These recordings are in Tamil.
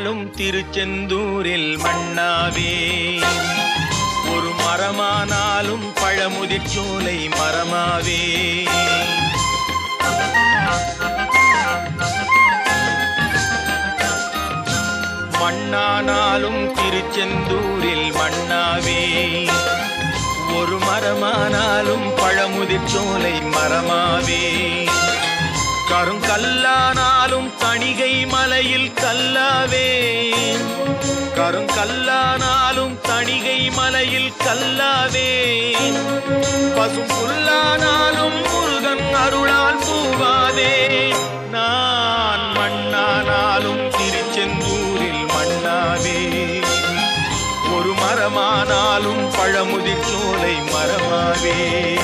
மண்ணானாலும் திருச்செந்தூரில் மண்ணாவே ஒரு மரமானாலும் பழமுதிர் சோலை மரமாவே மண்ணானாலும் திருச்செந்தூரில் மண்ணாவே ஒரு மரமானாலும் பழமுதிர் சோலை மரமாவே கருங்கல்லானாலும் தணிகை மலையில் கல்லாவே கருங்கல்லானாலும் தணிகை மலையில் கல்லாவே பசும் புல்லானாலும் முருகன் அருளால் பூவாவே நான் மண்ணானாலும் திருச்செந்தூரில் மண்ணாவே ஒரு மரமானாலும் பழமுதிர் சோலை மரமாவே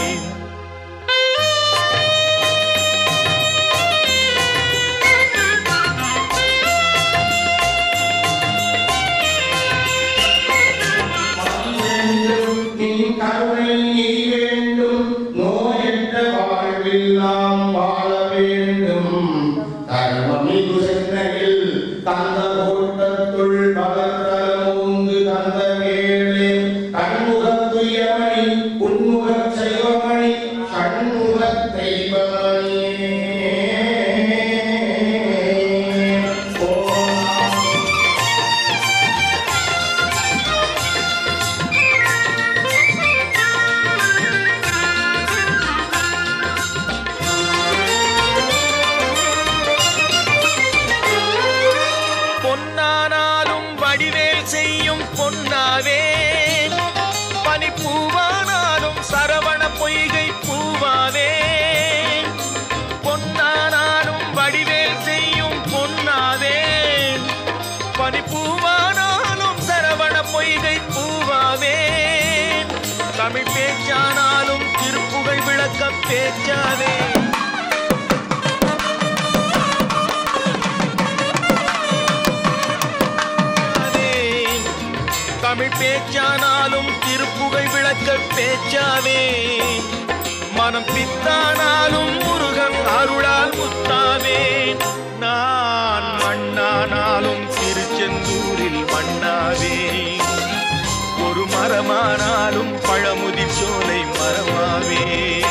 நின் கருணை நீ வேண்டும் நோயற்ற வாழ்வில் நாம் வாழ வேண்டும் தர்மமிகு சென்னையில் தந்த கோட்டத்துள் வளர்த்தலமோங்கு தந்த வேளே கண்முகத் துயமணி உன்முகச் செய்வமணி சண்முகத் தெய்வமணியே ஓம் பொன்னானாலும் வடிவேல் செய்யும் பொன்னாவே பனிப்பூவானாலும் சரவண பொய்கை பூவாவே பொன்னானாலும் வடிவேல் செய்யும் பொன்னாவே பனிப்பூவானாலும் சரவண பொய்கை பூவாவே தமிழ் பேச்சானாலும் திருப்புகழ் விளக்க பேச்சாவே பேச்சாவே. தமிழ் பேச்சானாலும் திருப்புகழ் விளக்க பேச்சாவே மனம் பித்தானாலும் முருகன் அருளால் முத்தாவே நான் மண்ணானாலும் திருச்செந்தூரில் மண்ணாவே ஒரு மரமானாலும் பழமுதிர் சோலை மரமாவே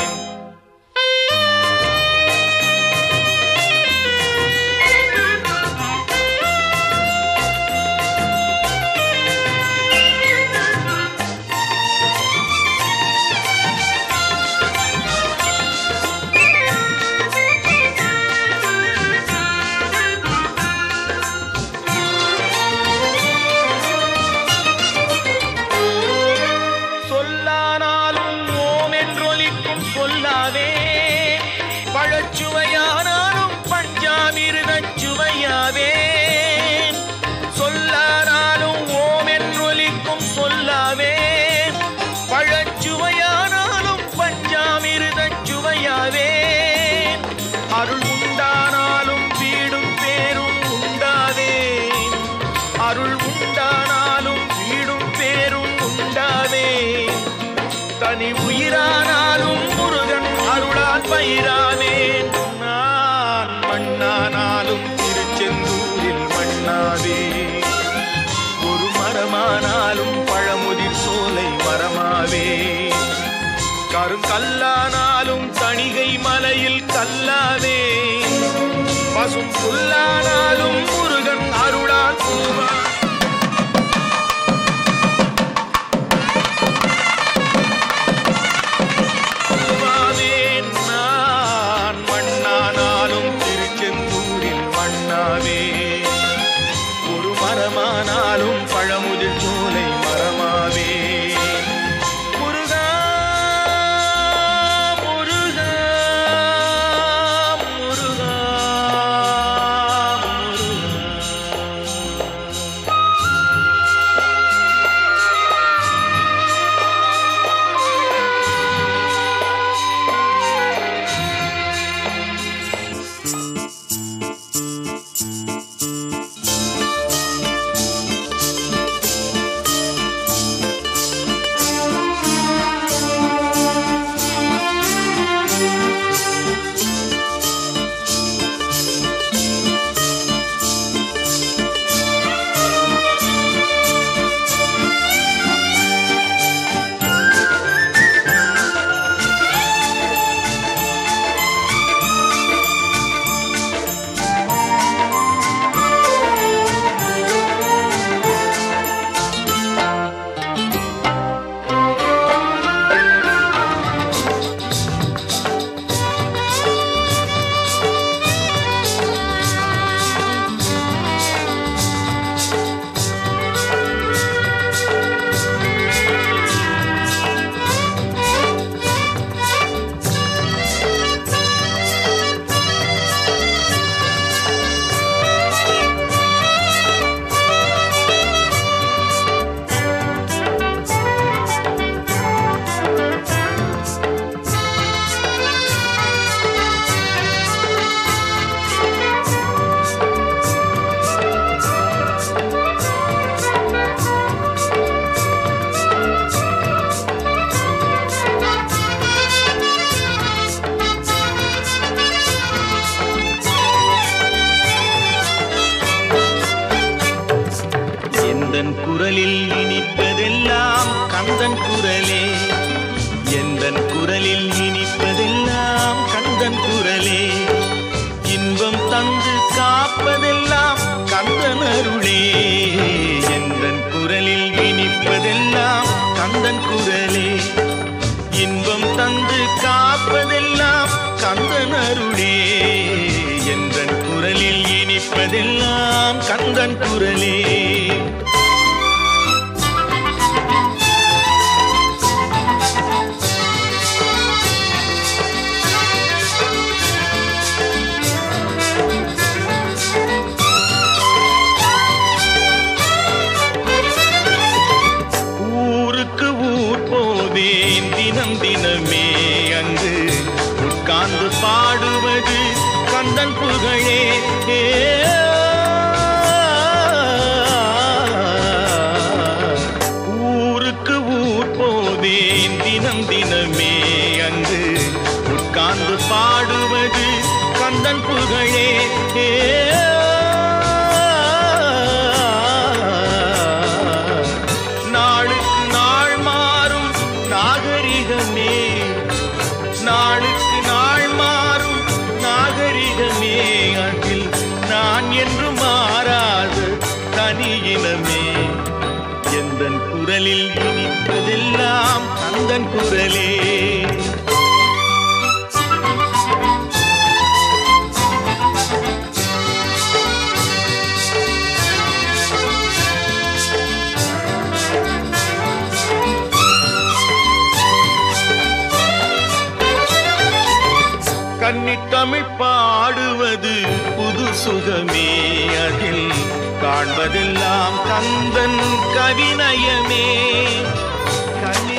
சொல்லானாலும் ஓம் என்றொலிக்கும் சொல்லாவே பழச்சுவையானாலும் பஞ்சாமிருதச் சுவையாவே சொல்லானாலும் ஓம் என்றொலிக்கும் சொல்லாவே பழச்சுவையானாலும் பஞ்சாமிருதச் சுவையாவே அருள் உண்டானாலும் வீடும் பேரும் உண்டாவே அருள் உண்டானாலும் வீடும் பேரும் உண்டாவே தனி உயிரானாலும் முருகன் அருளால் பயிராவேன் நான் மண்ணானாலும் திருச்செந்தூரில் மண்ணாவே ஒரு மரமானாலும் பழமுதிர் சோலை மரமாவே கருங்கல்லானாலும் தணிகை மலையில் கல்லாவே பசும் புல்லானாலும் முருகன் அருளால் பூவா பூவாவேன் நான் மண்ணானாலும் திருச்செந்தூரில் மண்ணாவே ஒரு மரமானாலும் பழமுதிர் சோலை மரமாவே முருகா முருகா முருகா முருகா எந்தன் குரலில் இனிப்பதெல்லாம் கந்தன் குரலே எந்தன் குரலில் இனிப்பதெல்லாம் கந்தன் குரலே இன்பம் தந்து காப்பதெல்லாம் கந்தன் அருளே எந்தன் குரலில் இனிப்பதெல்லாம் கந்தன் குரலே இன்பம் தந்து காப்பதெல்லாம் கந்தன் அருளே எந்தன் குரலில் இனிப்பதெல்லாம் கந்தன் குரலே ஊருக்கு ஊர் போவேன் தினம் தினமே அங்கு உட்கார்ந்து பாடுவது கந்தன் புகழே ஏ. ஊருக்கு ஊர் போவேன் தினம் தினமே அங்கு உட்கார்ந்து பாடுவது கந்தன் புகழே ஏ. நாளுக்கு நாள் மாறும் நாகரிகமே நாளுக்கு நாள் மாறும் நாகரிகமே அதில் நான் என்று மாறாத தனியினமே எந்தன் குரலில் இனிப்பதெல்லாம் கந்தன் குரலே கன்னித்தமிழ் பாடுவது புது சுகமே அதில் காண்பதெல்லாம் கந்தன் கவிநயமே கன்னி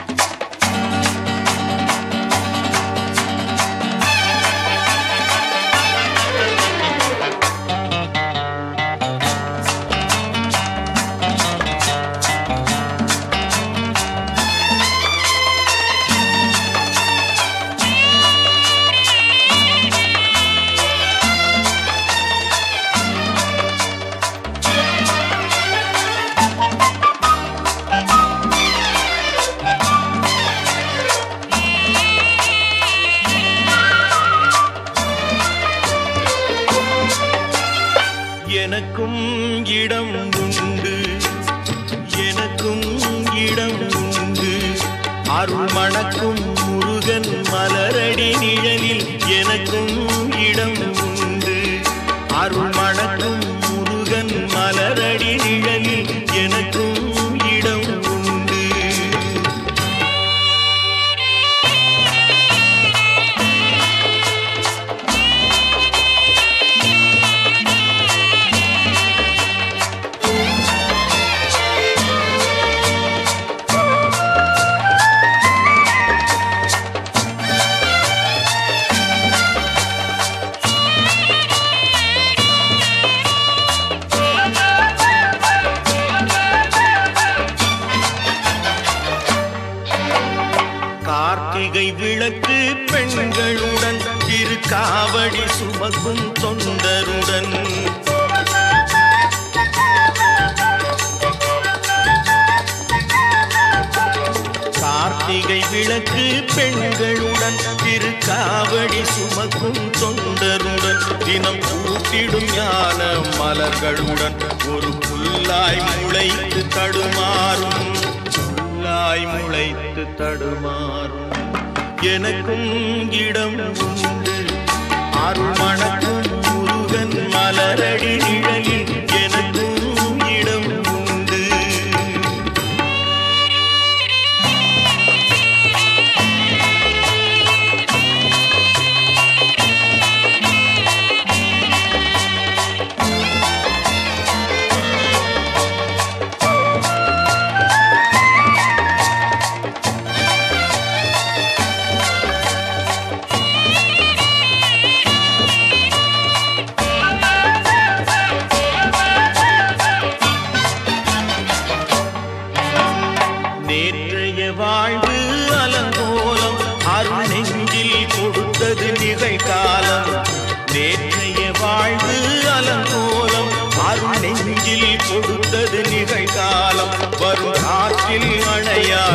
எனக்கும் இடம் உண்டு எனக்கும் இடம் உண்டு அருள் மணக்கும் முருகன் மலரடி நிழலில் எனக்கும் இடம் உண்டு அருள் மணக்கும் முருகன் மலரடி நிழலில் எனக்கும் இடம் உண்டு கார்த்திகை விளக்கு பெண்களுடன் திருக்காவடி சுமக்கும் தொண்டருடன் கார்த்திகை விளக்கு பெண்களுடன் திருக்காவடி சுமக்கும் தொண்டருடன் தினம் கூட்டிடும் ஞான மலர்களுடன் ஒரு புல்லாய் முளைத்து தடுமாறும் புல்லாய் முளைத்து தடுமாறும் எனக்கும் இடம் உண்டு அருள் மணக்கும் முருகன் மலரடி நிழலில் எனக்கும் இடம் உண்டு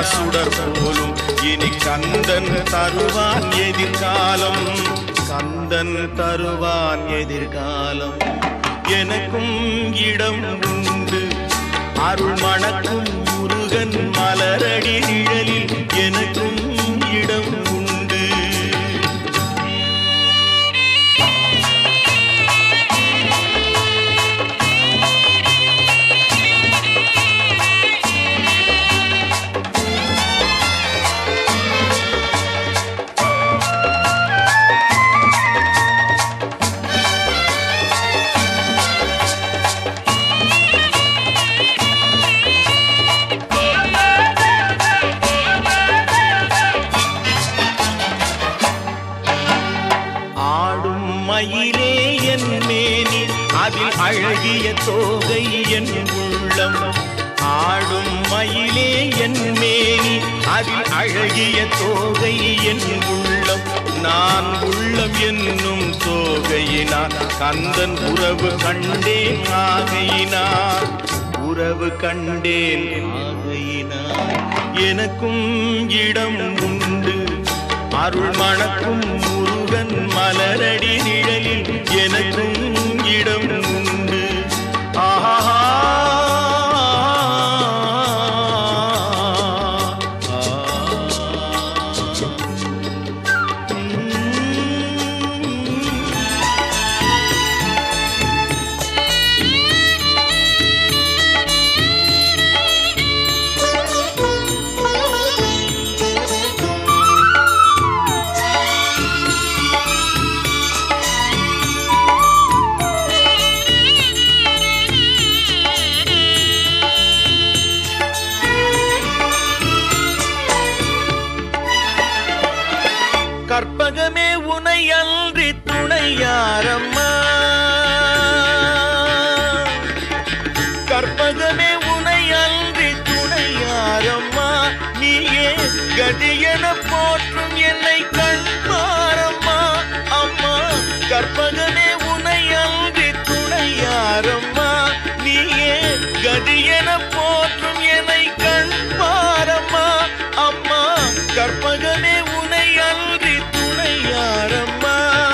சுடர் போலும் இனி கந்தன் தருவான் எதிர்காலம் கந்தன் தருவான் எதிர்காலம் எனக்கும் இடம் உண்டு அருள் மணக்கும் முருகன் மலரடி நிழலில் எனக்கும் இடம் உண்டு ஆடும் மயிலே என் மேனி அதில் அழகிய தோகை என் உள்ளம் ஆடும் மயிலே என் மேனி அதில் அழகிய தோகை என் உள்ளம் நான் உள்ளம் என்னும் தோகையினார் கந்தன் உறவு கண்டேன் ஆகையினார் உறவு கண்டேன் ஆகையினார் எனக்கும் இடம் உண்டு அருள் மணக்கும் முருகன் மலரடி நிழலில் எனக்கும் இடம் உண்டு ஆஹா கற்பகமே உனை அன்றி துணையாரம்மா கற்பகமே உனை அன்றி துணையாரம்மா நீயே கதியென போற்றும் என்னை கண்பாரம்மா அம்மா கற்பகமே உனை அன்றி துணையாரம்மா நீயே கதியென போற்றும் என்னை கண்பாரம்மா அம்மா கற்பகமே உனை அன்றி துணையாரம்மா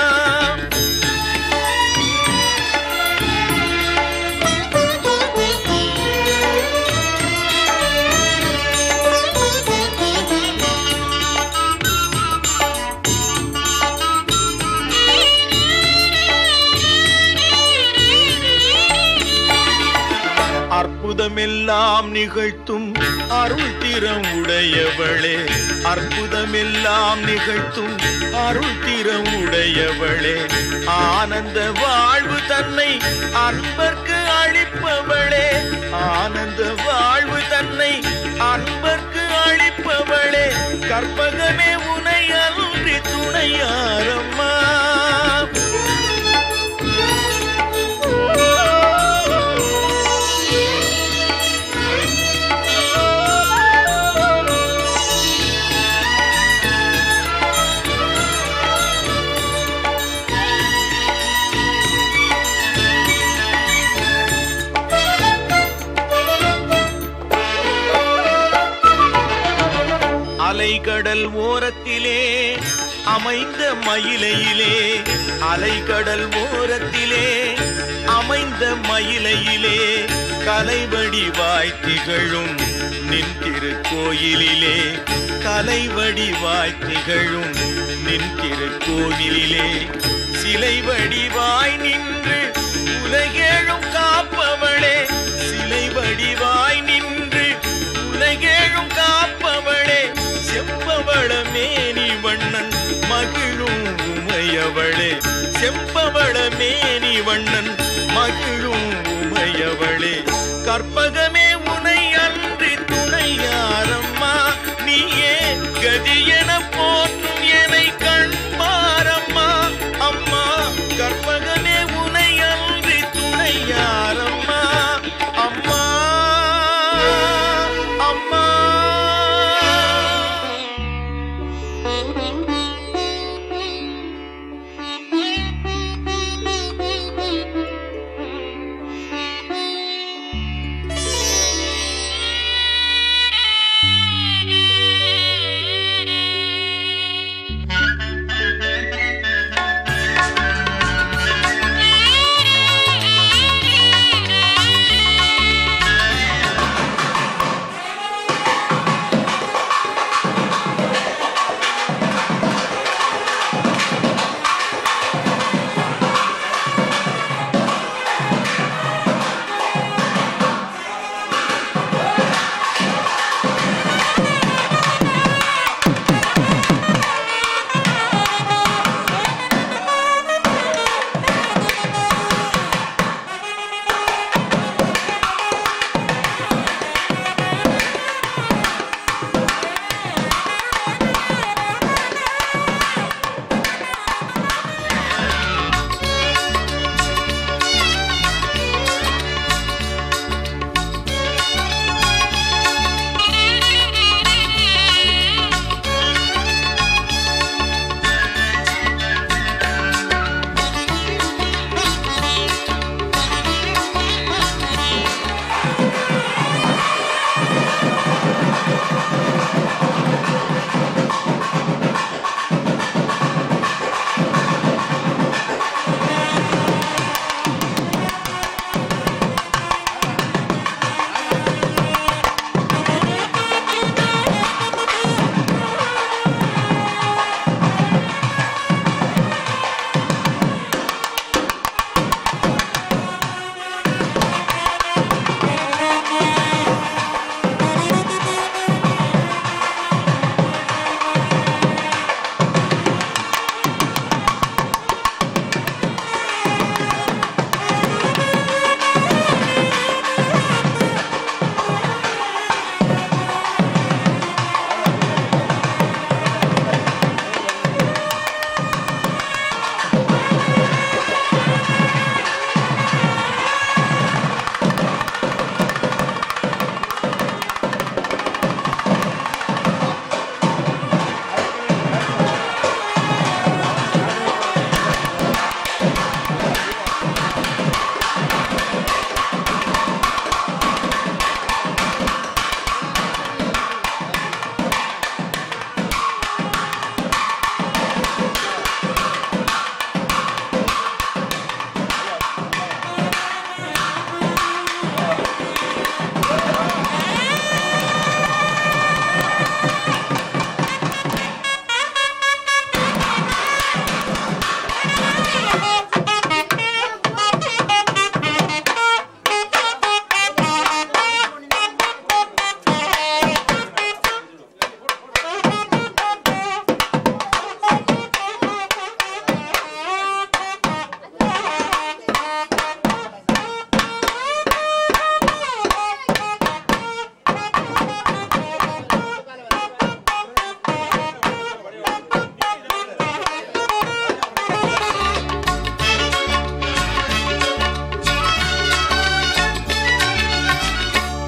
அற்புதமெல்லாம் நிகழ்த்தும் அருள் திறம் உடையவளே அற்புதமெல்லாம் நிகழ்த்தும் அருள் திறம் உடையவளே ஆனந்த வாழ்வு தன்னை அன்பர்க்கு அளிப்பவளே ஆனந்த வாழ்வு தன்னை அன்பர்க்கு அளிப்பவளே கற்பகமே உனை அன்றி துணையாரம்மா அலைகடல் ஓரத்திலே அமைந்த மயிலையிலே அலைகடல் ஓரத்திலே அமைந்த மயிலையிலே கலைவடிவாய் திகழும் நின் திருக்கோயிலிலே கலைவடிவாய் திகழும் நின் திருக்கோவிலிலே சிலை வடிவாய் நின்று உலகேழும் காப்பவளே சிலை வடிவாய் நின்று உலகேழும் காப்பவளே செம்பவள மேனி வண்ணன் மகிழும் உமையவளே செம்பவள மேனி வண்ணன் மகிழும் உமையவளே கற்பகமே உனை அன்றி துணையாரம்மா நீயே கதியென போற்றும் என்னை கண்பாரம்மா அம்மா கற்பகமே உனை அன்றி துணையாரம்மா அம்மா அம்மா Thank you.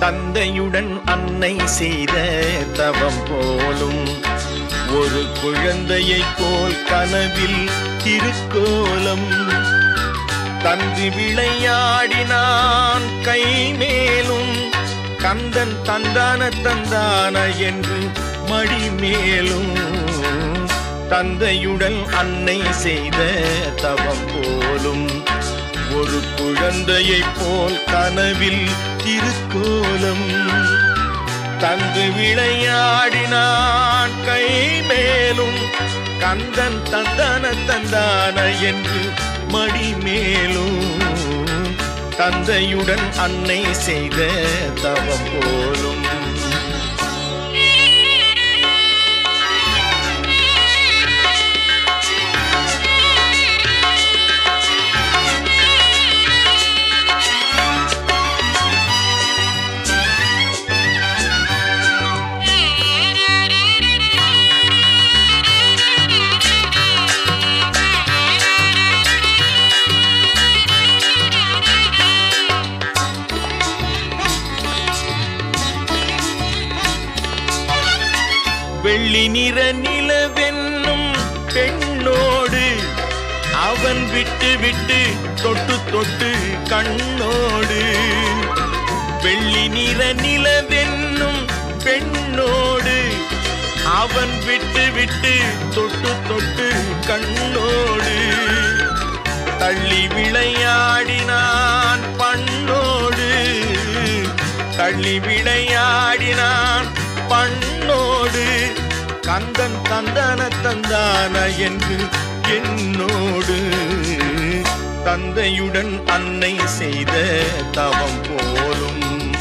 தந்தையுடன் அன்னை செய்த தவம் போலும் ஒரு குழந்தையைப் போல் கனவில் திருக்கோலம் தந்து விளையாடினான் கை மேலும் கந்தன் தந்தான தந்தான என்று மடி மேலும் தந்தையுடன் அன்னை செய்த தவம் போலும் ஒரு குழந்தையைப் போல் கனவில் திருக்கோலம் தந்து விளையாடினான் கை மேலும் கந்தன் தந்தான தந்தான என்று மடி மேலும் தந்தையுடன் அன்னை செய்த தவம் போலும் வெள்ளி நிற நிலவென்னும் பெண்ணோடு அவன் விட்டு விட்டு தொட்டு தொட்டு கண்ணோடு வெள்ளி நிற நிலவென்னும் பெண்ணோடு அவன் விட்டு விட்டு தொட்டு தொட்டு கண்ணோடு தள்ளி விளையாடினான் பண்ணோடு தள்ளி விளையாடினான் பண்ணோடு கந்தன் தந்தான தந்தான என்று என்னோடு தந்தையுடன் அன்னை செய்த தவம் போலும்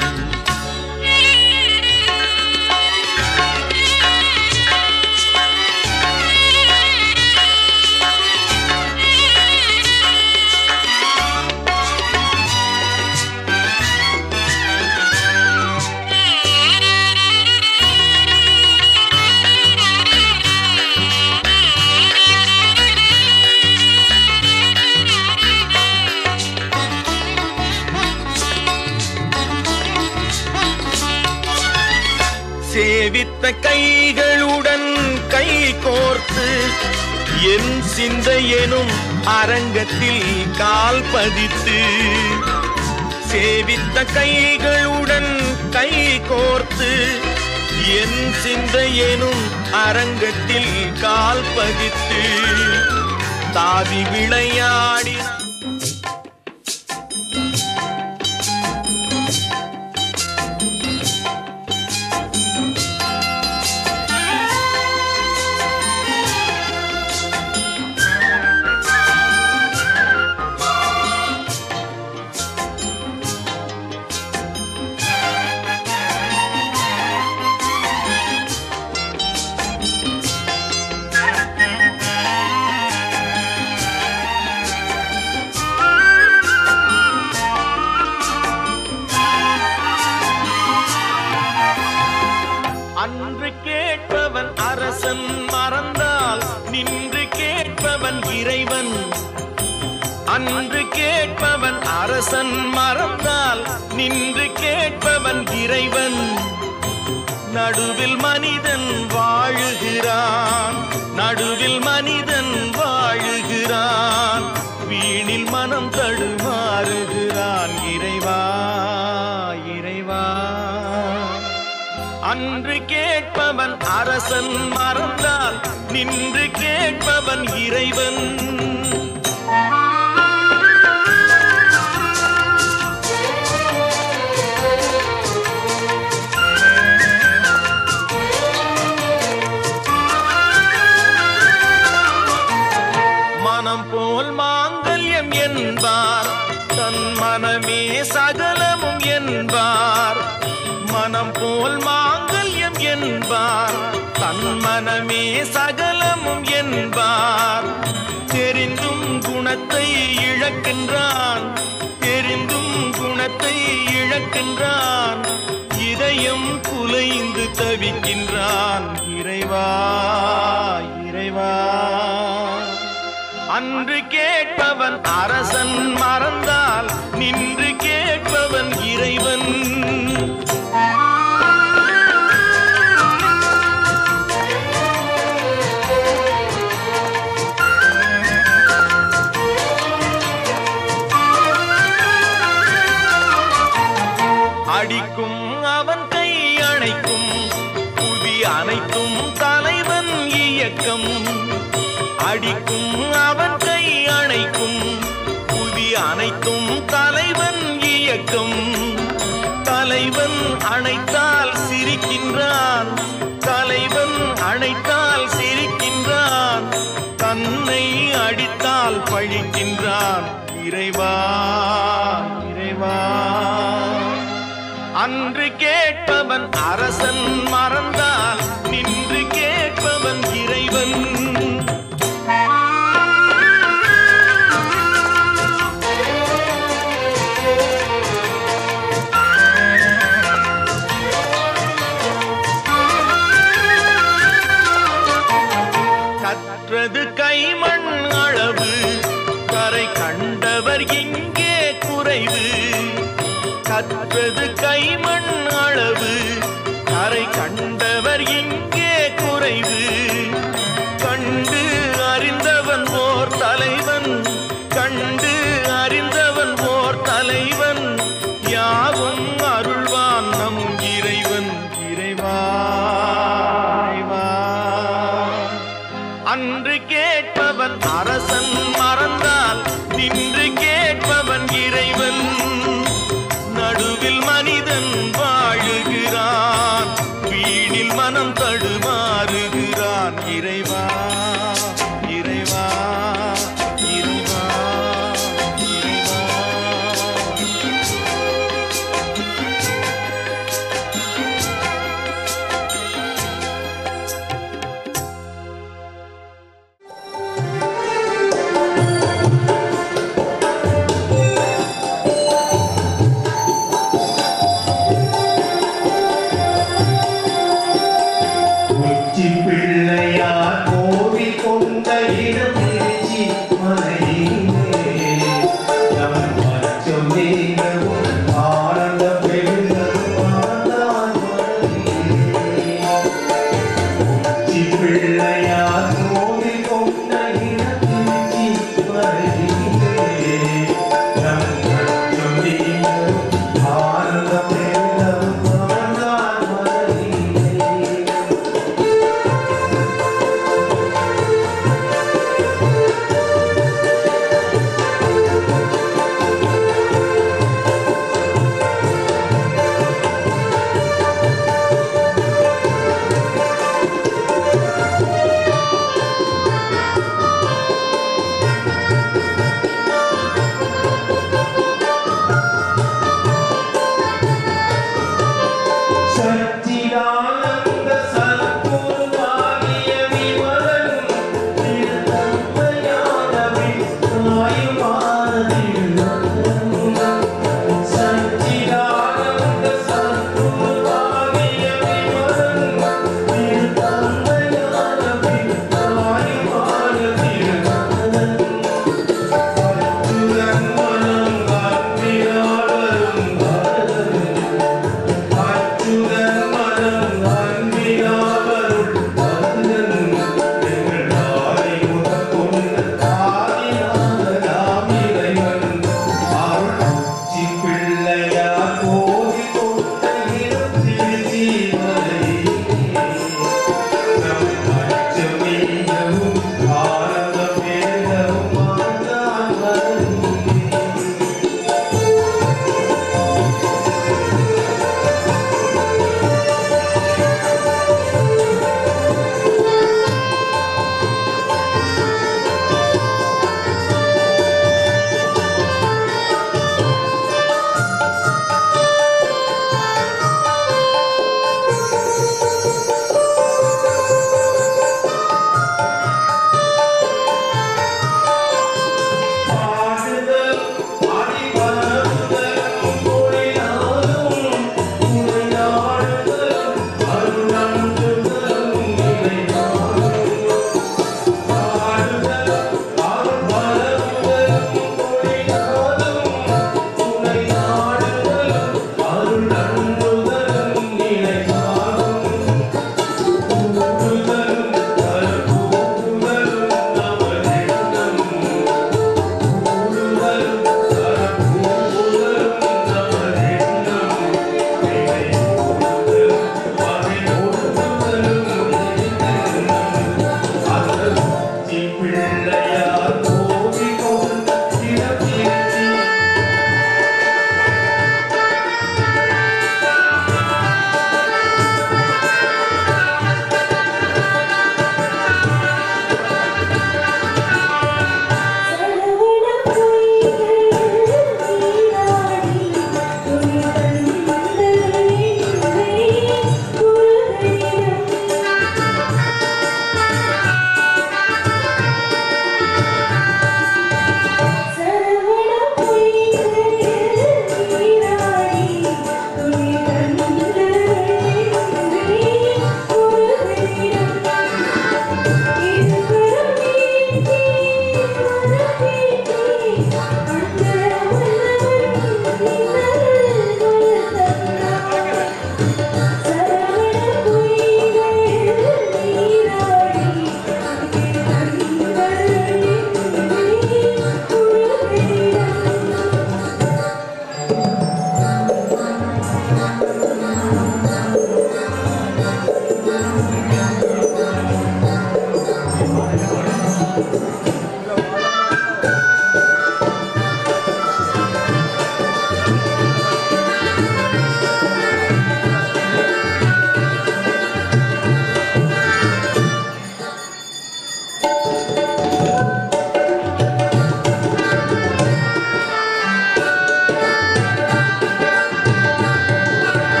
சேவித்த கைகளுடன் கை கோர்த்து என் சிந்தையெனும் அரங்கத்தில் கால் பதித்து சேவித்த கைகளுடன் கை கோர்த்து என் சிந்தையெனும் அரங்கத்தில் கால் பதித்து தாவி விளையாடினான் அன்று கேட்பவன் அரசன் மறந்தால் நின்று கேட்பவன் இறைவன் அன்று கேட்பவன் அரசன் மறந்தால் நின்று கேட்பவன் இறைவன் நடுவில் மனிதன் வாழுகிறான் நடுவில் மனிதன் வாழுகிறான் வீணில் மனம் தடுமாறுகிறான் இறைவா இறைவா அன்று கேட்பவன் அரசன் மறந்தால் நின்று கேட்பவன் இறைவன் மனம் போல் மாங்கல்யம் என்பார் தன் மனமே சகலமும் என்பார் மனம் போல் மாங்கல்யம் என்பார் தன் மனமே சகலமும் என்பார் தெரிந்தும் குணத்தை இழக்கின்றான் தெரிந்தும் குணத்தை இழக்கின்றான் இதயம் குலைந்து தவிக்கின்றான் இறைவா இறைவா அன்று கேட்பவன் அரசன் மறந்தால் நின்று கேட்பவன் இறைவன் அடிக்கும் அவன் கை அணைக்கும் புவி அனைத்தும் தலைவன் இயக்கம் அடிக்கும் அவன் கை அணைக்கும் புவி அனைத்தும் தலைவன் இயக்கம் தலைவன் அணைத்தால் சிரிக்கின்றான் தலைவன் அணைத்தால் சிரிக்கின்றான் தன்னை அடித்தால் பழிக்கின்றான் இறைவா இறைவா அன்று கேட்பவன் அரசன் மறந்தால் நின்று கேட்பவன் இறைவன் கற்றது கைமண் அளவு கரை கண்டவர் இங்கே குறைவு கற்றது கைமண் அளவு கரை கண்டவர் இங்கே குறைவு கண்டு அறிந்தவன் ஓர் தலைவன் கண்டு அறிந்தவன் ஓர் தலைவன் யாவும் அருள்வான் நம் இறைவன் இறைவா இறைவா அன்று கேட்பவன் அரசன் மறந்தால் நின்று கேட்பவன் இறைவன் நடுவில் மனிதன்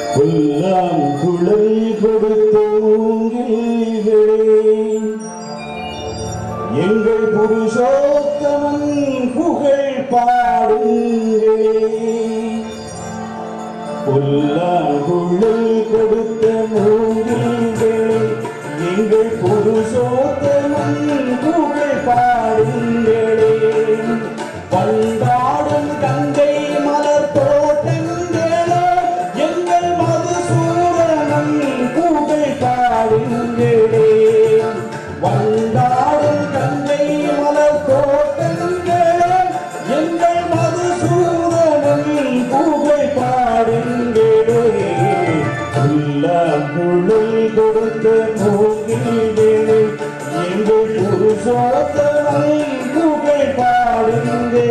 புல்லாங்குழல் கொடுத்த மூங்கில்களே எங்கள் புருஷோத்தமன் புகழ் பாடுங்களே புல்லாங்குழல் கொடுத்த மூங்கில்களே எங்கள் புருஷோத்தமன் புகழ் பாடுங்களே பண்டாடும் கங்கை மலர் தோட்டங்களே எங்கள் மதுசூதனன் புகழ் பாடுங்களே வந்தாடும் கங்கை மலர் தோட்டங்களே எங்கள் மதுசூதனன் புகழ் பாடுங்களே புல்லாங்குழல் கொடுத்த மூங்கிலே எங்கள் புருஷோத்தமன் புகழ் பாடுங்களே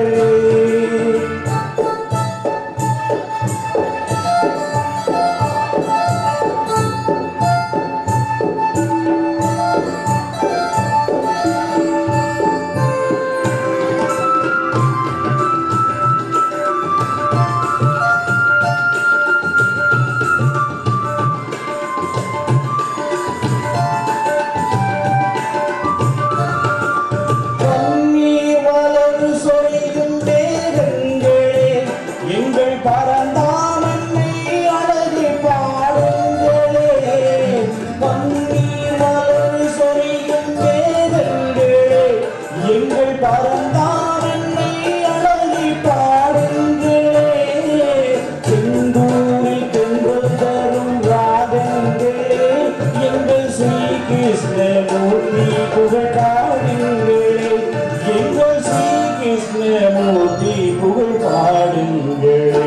கண்ணீர் வளரு சொரியும் தேகங்களே எங்கள் பரந்தாமன்னை அழகு பாடுங்களே கண்ணீர் வளரு சொரியும் தேகங்களே எங்கள் பரந்தாமன்னை அழகு பாடுங்களே செந்தூரில் தென்றல் தரும் ராகங்களே எங்கள் ஸ்ரீ கிருஷ்ணமூர்த்தி புகழ் பாடுங்களே எங்கள் ஸ்ரீ கிருஷ்ணமூர்த்தி புகழ் பாடுங்களே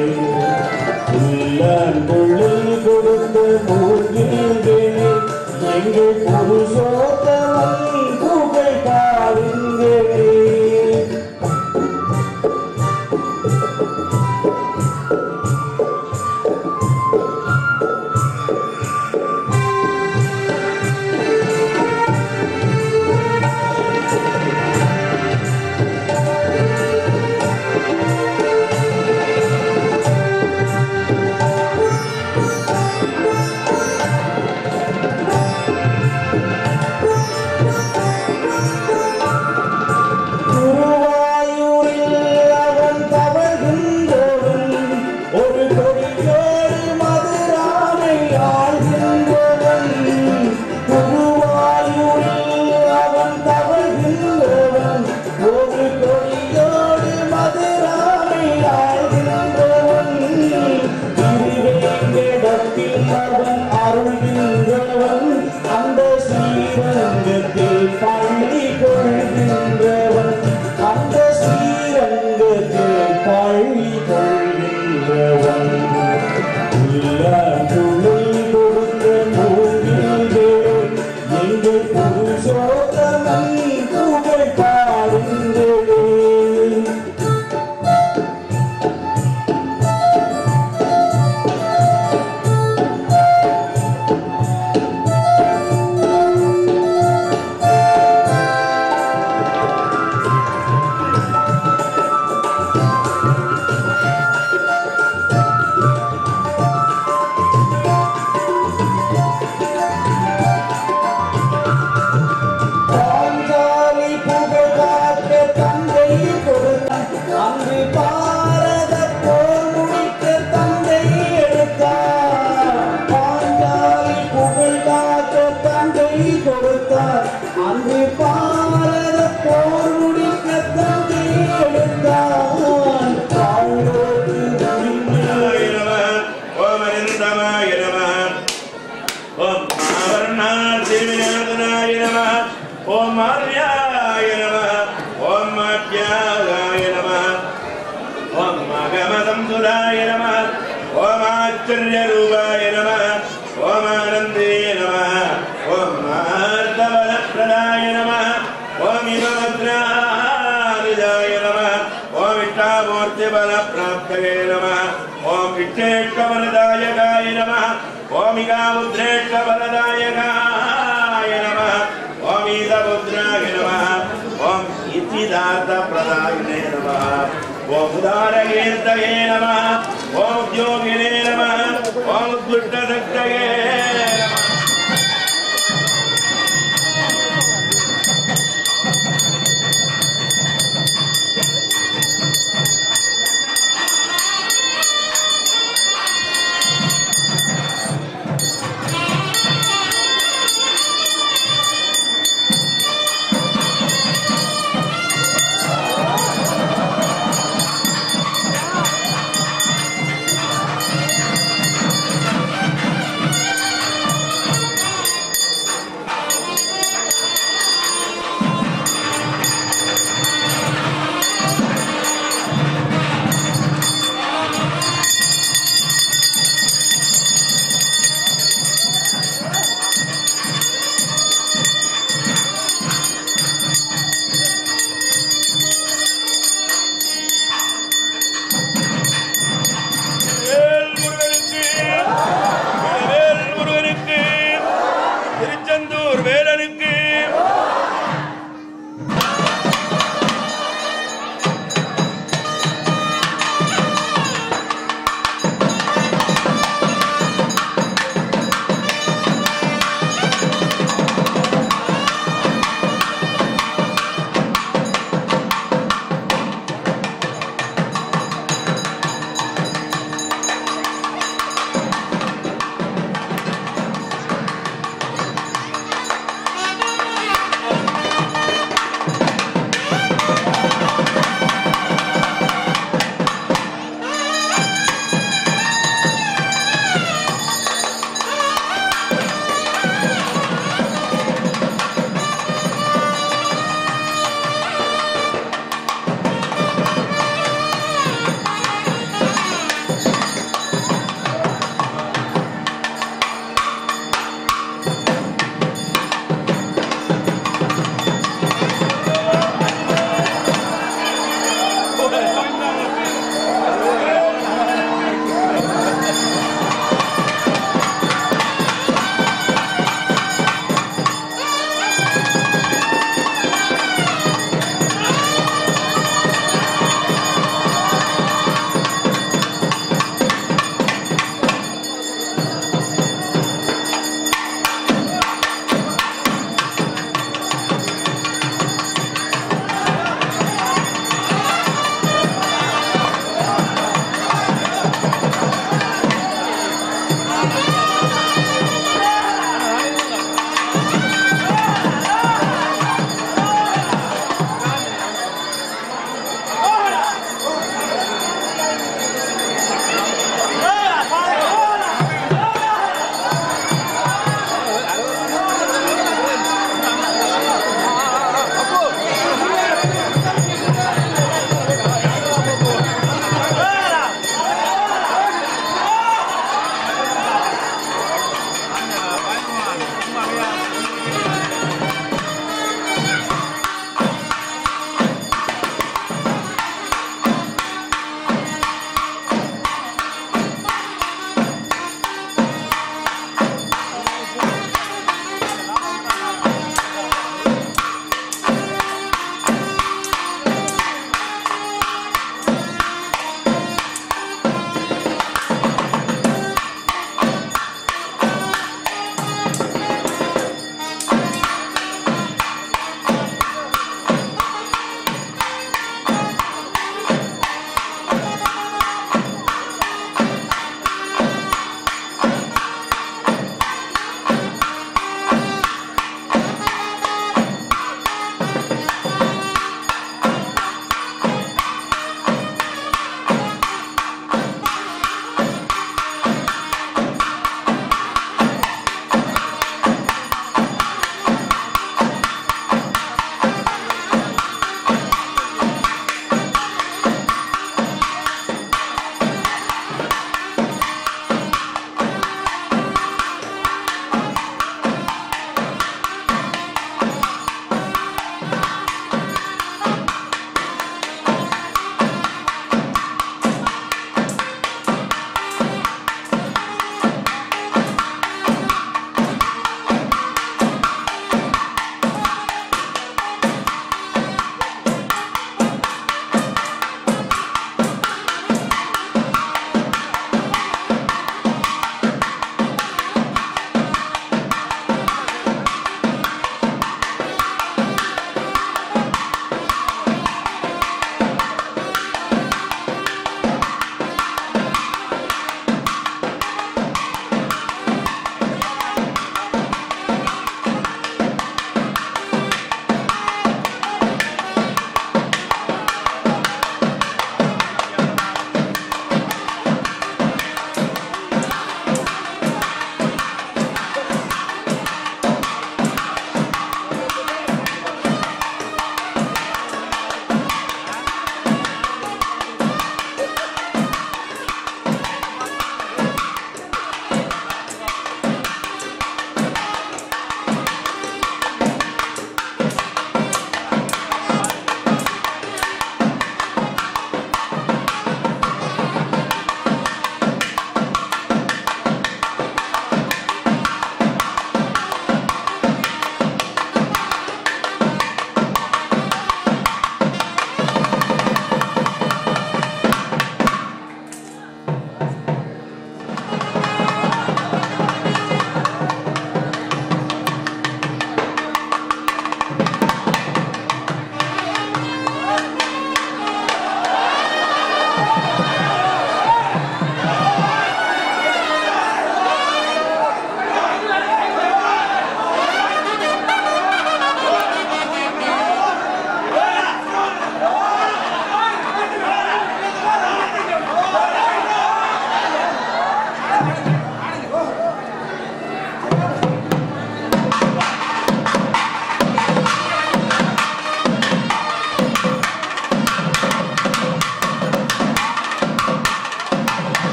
உள்ளங்குழல் கொடுத்த மூர்த்திகளே எங்கள் புருஷோத்தமன் புகழ் பாடுங்களே குருவாயூரில் அவன் தவழ்கின்றவன் ஒரு கொடியோடு மதுராமை ஆழ்கின்றவன் குருவாயூரில் அவன் தவழ்கின்றவன் ஒரு கொடியோடு மதுராமை ஆழ்கின்றவன் திருவேங்கடத்தில் அவன் அருள்கின்றவன் அந்த ஸ்ரீரங்கத்தில் பள்ளி கொள்கின்றவன் அந்த ஸ்ரீரங்கத்தில் பள்ளி கொள்கின்றவன் உள்ளங்குழல் கொடுத்த மூங்கிலே எங்கள் புருஷோத்தமன் புகழ் பாடுங்களே பாஞ்சாலி புகழ் காக்க தந்தை கொடுத்தான் அங்கு பாரத போர் முடிக்க தந்தை எடுத்தார் பாஞ்சாலி புகழ் காக்க தந்தை கொடுத்தார் அங்கு பாரத போர் முடிக்க தந்தை எடுத்தார் பாண்டோடு ஓமாய நமः ஓம் அனந்தமாய நமः ஓம் ஆவர்ணாத் தேவிநாதனாய நமः ஓம் ஆர்யாய நமः ஓம் ஆத்யாகாய நமः ஓம் மகமதம்சுராய நமः ஓம் ஆச்சரியரூபாய நமः ஓம் ஆனந்தே நமः ஓம் ஆர்த்தவரப்பிரதாய நமः ஓம் இமபத்ராநிதாய நமः ஓம் இஷ்டாமூர்த்திபலப்பிராப்தவே நமः ஓம் விக்னேஷ்வரதாயகாய நமः ஓம் இகாமுத்ரேஷ்வரதாயகாய நமः ஓம் ஈதபுத்ராய நமः ஓம் இத்திதார்த்தப்பிரதாயினே நமः ஓம் உதாரகீர்த்தயே நமः ஓம் உத்யோகினே நமः ஓம் துஷ்ட சக்தயே நம ஆ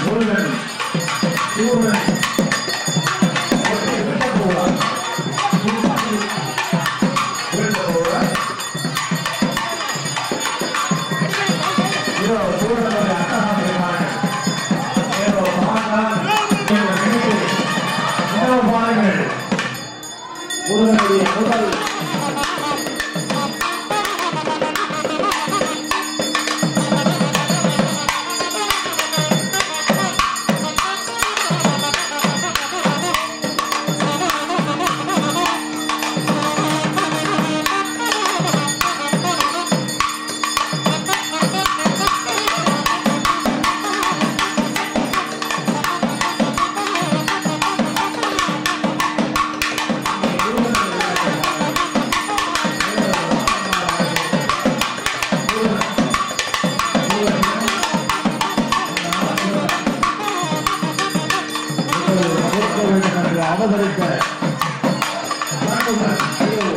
முருகன் சூரன் ஒட்டி விட்ட போவா விட்ட போவா இதோ சூரனுடைய அட்டகாசமான ஏதோ பாடான் என்ற நினைத்து ஏதோ பாருங்கள் முருகனுடைய முதல் கேட்க வேண்டும் என்று அவதரித்த வணக்கங்கள். ஐயோ.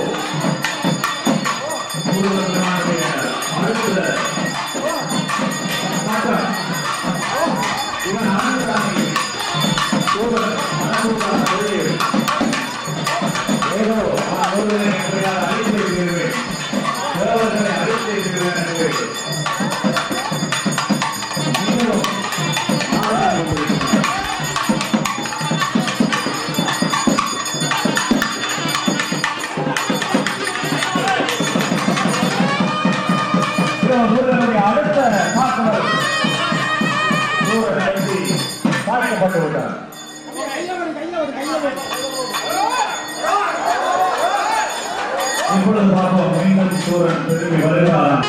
முருகப்பெருமானுடைய அடுத்த மாற்றம். இவன் ஆனந்தசாமி சூரன் மனசூரான தொழில் ஏதோ நான் முருகனை எப்படியாவது அழித்து இருக்கிறேன் தேவர்களை அழித்து இருக்கிறேன் என்று நீங்களும் ஆராய்ந்து கொண்டிருக்கிறீர்கள். முருகனுடைய அடுத்த தாக்குதல் சூரன் அழித்து தாக்கப்பட்டு விட்டார் இப்பொழுது பார்ப்போம் மீண்டும் சூரன் திரும்பி வருகிறார்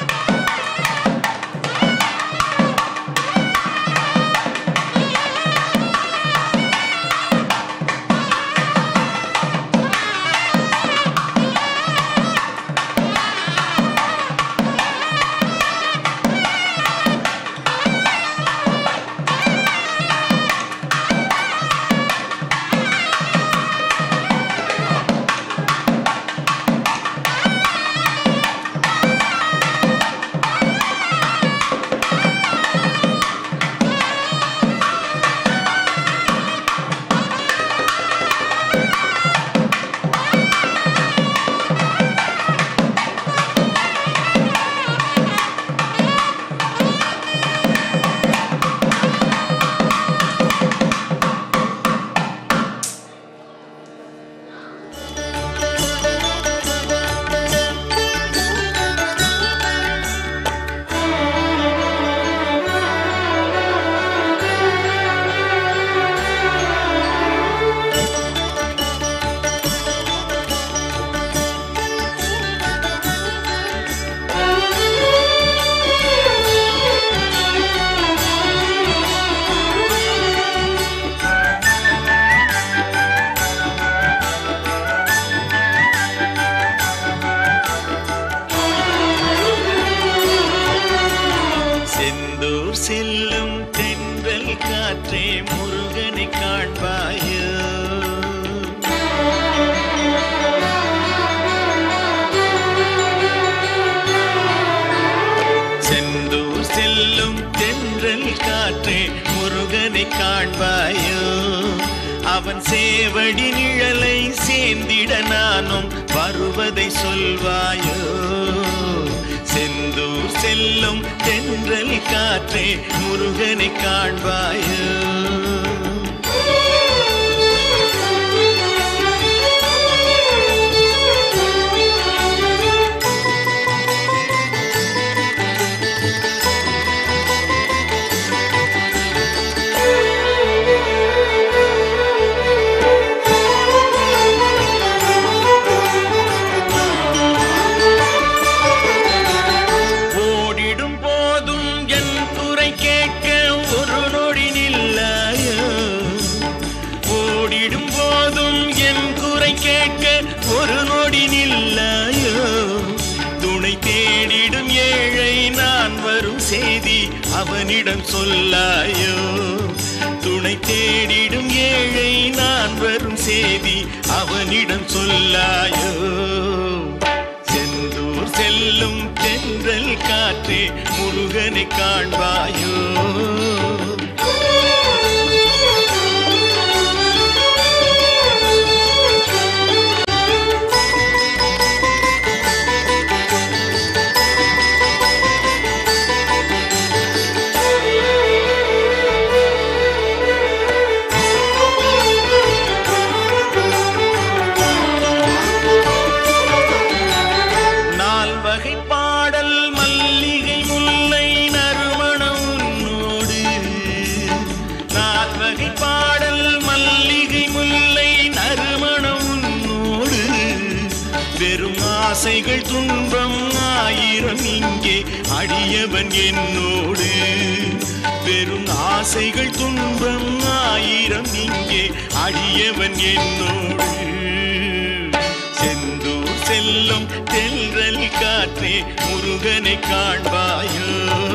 ஆ காற்றே முருகனை காண்பாயோ செந்தூர் செல்லும் தென்றல் காற்றே முருகனை காண்பாயோ அவன் சேவடி நிழலை சேர்ந்திட நானும் வருவதை சொல்வாயோ செந்தூர் செல்லும் தென்றல் காற்றே முருகனை காண்பாயோ ஓடிடும் போதும் என் குறை கேட்க ஒரு நொடி நில்லாயோ ஓடிடும் போதும் என் குறை கேட்க ஒரு நொடி நில்லாயோ துணை தேடிடும் ஏழை நான் வரும் செய்தி அவனிடம் சொல்லாயோ துணை தேடிடும் ஏழை நான் வரும் செய்தி அவனிடம் சொல்லாயோ செந்தூர் செல்லும் தென்றல் காற்றே முருகனை காண்பாயோ நால் வகை பாடல் மல்லிகை முல்லை நறுமணம் உன்னோடு நால் வகை பாடல் மல்லிகை முல்லை நறுமணம் உன்னோடு வெறும் ஆசைகள் துன்பம் ஆயிரம் இங்கே அடியவன் என்னோடு வெறும் ஆசைகள் துன்பம் ஆயிரம் இங்கே அடியவன் என்னோடு செந்தூர் செல்லும் தென்றல் காற்றே முருகனை காண்பாயோ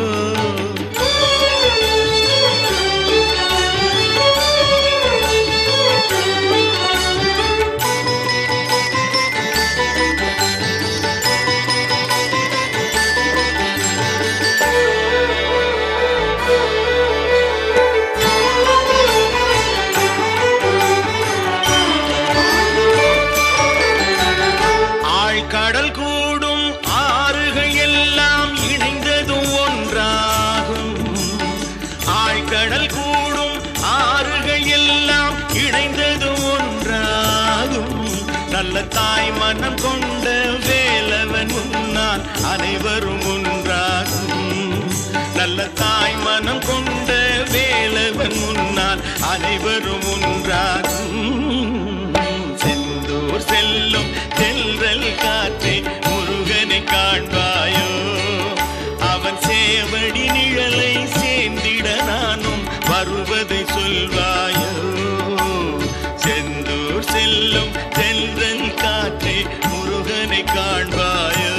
ஆழ்கடல் கூடும் ஆறுகள் எல்லாம் இணைந்ததும் ஒன்றாகும் ஆழ்கடல் கூடும் ஆறுகள் எல்லாம் இணைந்ததும் ஒன்றாகும் நல்ல தாய் மனம் கொண்ட வேலவன் முன்னால் அனைவரும் ஒன்றாகும் நல்ல தாய் மனம் கொண்ட வேலவன் முன்னால் அனைவரும் ஒன்றாகும் செந்தூர் செல்லும் தென்றல் காற்றே முருகனை காண்பாயோ அவன் சேவடி நிழலை சேர்ந்திட நானும் வருவதை சொல்வாயோ செந்தூர் செல்லும் தென்றல் காற்றே முருகனை காண்பாயோ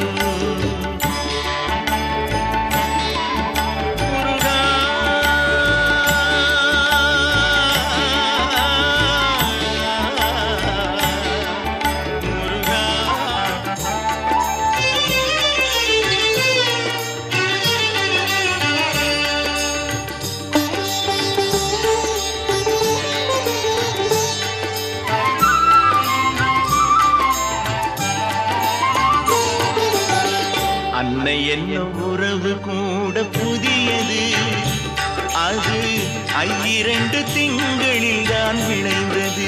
முருகா முருகா அன்னை என்ன உறவு கூட புதியது அது ஐயிரண்டு திங்களில் தான் விளைந்தது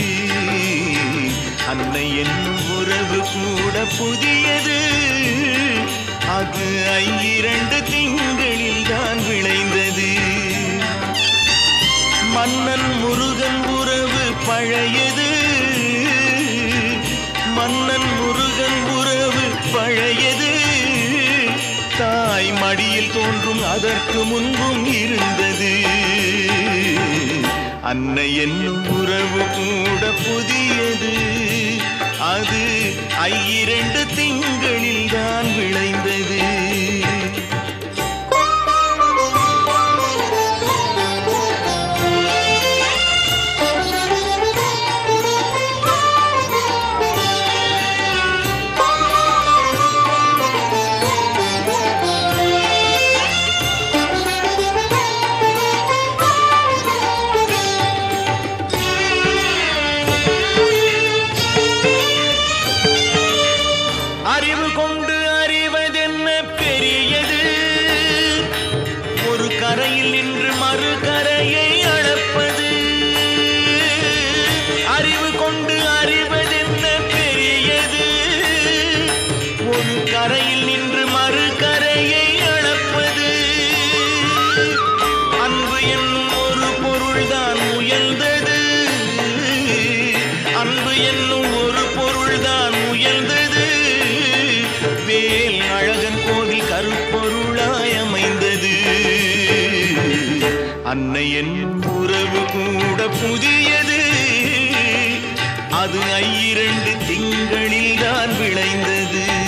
அன்னை என்னும் உறவு கூட புதியது அது ஐயிரண்டு திங்களில் தான் விளைந்தது மன்னன் முருகன் உறவு பழையது மன்னன் முருகன் உறவு பழையது தாய் மடியில் தோன்றும் அதற்கு முன்பும் இருந்தது அன்னை என்னும் உறவு கூட புதியது அது ஐயிரண்டு திங்களில் தான் விளைந்தது என்னும் ஒரு பொருள்தான் உயர்ந்தது வேல் அழகன் கோவில் கருப்பொருளாய் அமைந்தது அன்னை என்னும் உறவு கூட புதியது அது ஐயிரண்டு திங்களில் தான் விளைந்தது